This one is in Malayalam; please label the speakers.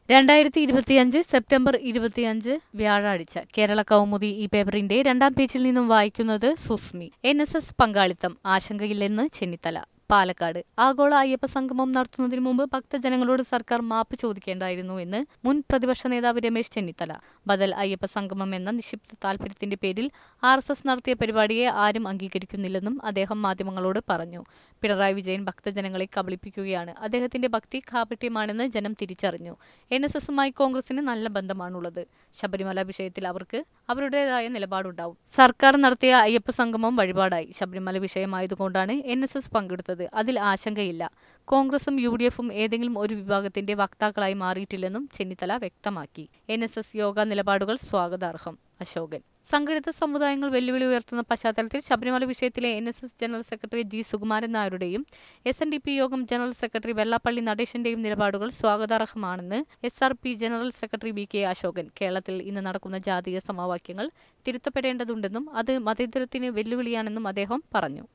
Speaker 1: രണ്ടായിരത്തി ഇരുപത്തിയഞ്ച് സെപ്റ്റംബർ ഇരുപത്തിയഞ്ച് വ്യാഴാഴ്ച കേരള കൗമുദി ഈ പേപ്പറിന്റെ രണ്ടാം പേജിൽ നിന്നും വായിക്കുന്നത് സുസ്മി എൻ എസ് എസ് പങ്കാളിത്തം ആശങ്കയില്ലെന്ന് ചെന്നിത്തല പാലക്കാട് ആഗോള അയ്യപ്പ സംഗമം നടത്തുന്നതിന് മുമ്പ് ഭക്തജനങ്ങളോട് സർക്കാർ മാപ്പ് ചോദിക്കേണ്ടായിരുന്നു എന്ന് മുൻ പ്രതിപക്ഷ നേതാവ് രമേശ് ചെന്നിത്തല ബദൽ അയ്യപ്പ സംഗമം എന്ന നിക്ഷിപ്ത താൽപര്യത്തിന്റെ പേരിൽ ആർ എസ് എസ് നടത്തിയ പരിപാടിയെ ആരും അംഗീകരിക്കുന്നില്ലെന്നും അദ്ദേഹം മാധ്യമങ്ങളോട് പറഞ്ഞു പിണറായി വിജയൻ ഭക്തജനങ്ങളെ കബളിപ്പിക്കുകയാണ് അദ്ദേഹത്തിന്റെ ഭക്തി കാപട്യമാണെന്ന് ജനം തിരിച്ചറിഞ്ഞു എൻ എസ് എസുമായി കോൺഗ്രസിന് നല്ല ബന്ധമാണുള്ളത് ശബരിമല വിഷയത്തിൽ അവർക്ക് അവരുടേതായ നിലപാടുണ്ടാവും സർക്കാർ നടത്തിയ അയ്യപ്പ സംഗമം വഴിപാടായി ശബരിമല വിഷയമായതുകൊണ്ടാണ് എൻ എസ് എസ് പങ്കെടുത്തത് അതിൽ ആശങ്കയില്ല കോൺഗ്രസും യു ഡി എഫും ഏതെങ്കിലും ഒരു വിഭാഗത്തിന്റെ വക്താക്കളായി മാറിയിട്ടില്ലെന്നും ചെന്നിത്തല വ്യക്തമാക്കി എൻ എസ് എസ് യോഗ നിലപാടുകൾ സ്വാഗതാർഹം അശോകൻ സംഘടിത സമുദായങ്ങൾ വെല്ലുവിളി ഉയർത്തുന്ന പശ്ചാത്തലത്തിൽ ശബരിമല വിഷയത്തിലെ N S S general secretary G Sukumaran നായരുടെയും എസ് എൻ ഡി പി യോഗം ജനറൽ സെക്രട്ടറി വെള്ളാപ്പള്ളി നടേശന്റെയും നിലപാടുകൾ സ്വാഗതാർഹമാണെന്ന് S R P general secretary B K Ashokan കേരളത്തിൽ ഇന്ന് നടക്കുന്ന ജാതീയ സമവാക്യങ്ങൾ തിരുത്തപ്പെടേണ്ടതുണ്ടെന്നും അത് മതേതരത്തിന് വെല്ലുവിളിയാണെന്നും അദ്ദേഹം പറഞ്ഞു